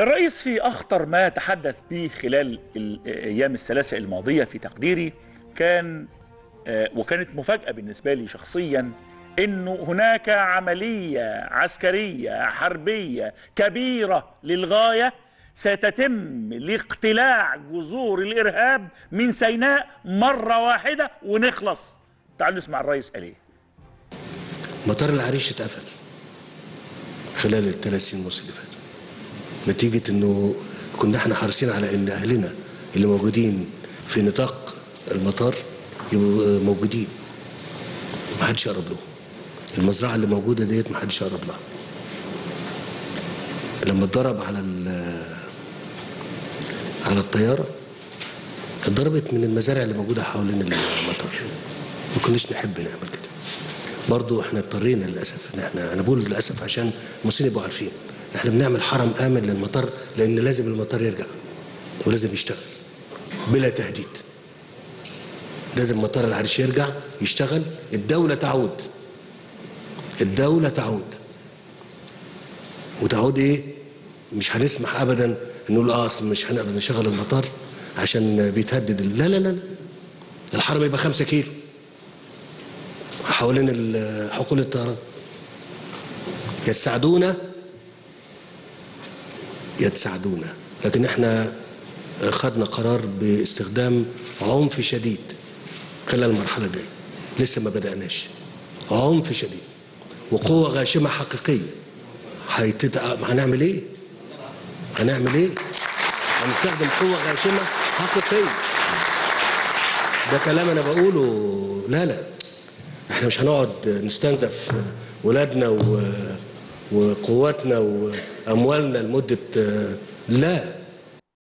الرئيس في أخطر ما تحدث به خلال الأيام الثلاثة الماضية في تقديري كان آه، وكانت مفاجأة بالنسبة لي شخصيا انه هناك عمليه عسكريه حربيه كبيره للغايه ستتم لاقتلاع جذور الارهاب من سيناء مره واحده ونخلص تعالوا نسمع الرئيس قال ايه مطار العريش اتقفل خلال الثلاث سنين ونص اللي فاتوا نتيجة انه كنا احنا حريصين على ان اهلنا اللي موجودين في نطاق المطار يبقوا موجودين ما حدش يقرب لهم المزرعة اللي موجودة ديت ما حدش يقرب لها لما اتضرب على ال- على الطيارة اتضربت من المزارع اللي موجودة حوالين المطار ما كناش نحب نعمل كده برضو احنا اضطرينا للاسف ان احنا انا بقول للاسف عشان المصريين يبقوا عارفين احنا بنعمل حرم امن للمطار لان لازم المطار يرجع ولازم يشتغل بلا تهديد لازم مطار العريش يرجع يشتغل الدولة تعود الدولة تعود وتعود ايه مش هنسمح ابدا نقول اه أصل مش هنقدر نشغل المطار عشان بيتهدد ال- لا لا لا لا. الحرم يبقى خمسة كيلو حوالين ال- حقول الطيران يساعدونا يتساعدونا لكن احنا خدنا قرار باستخدام عنف شديد خلال المرحله الجايه لسه ما بدأناش عنف شديد وقوه غاشمه حقيقيه هيتت... هنعمل ايه؟ هنعمل ايه؟ هنستخدم قوه غاشمه حقيقيه ده كلام انا بقوله لا لا احنا مش هنقعد نستنزف ولادنا و... وقواتنا واموالنا لمده لا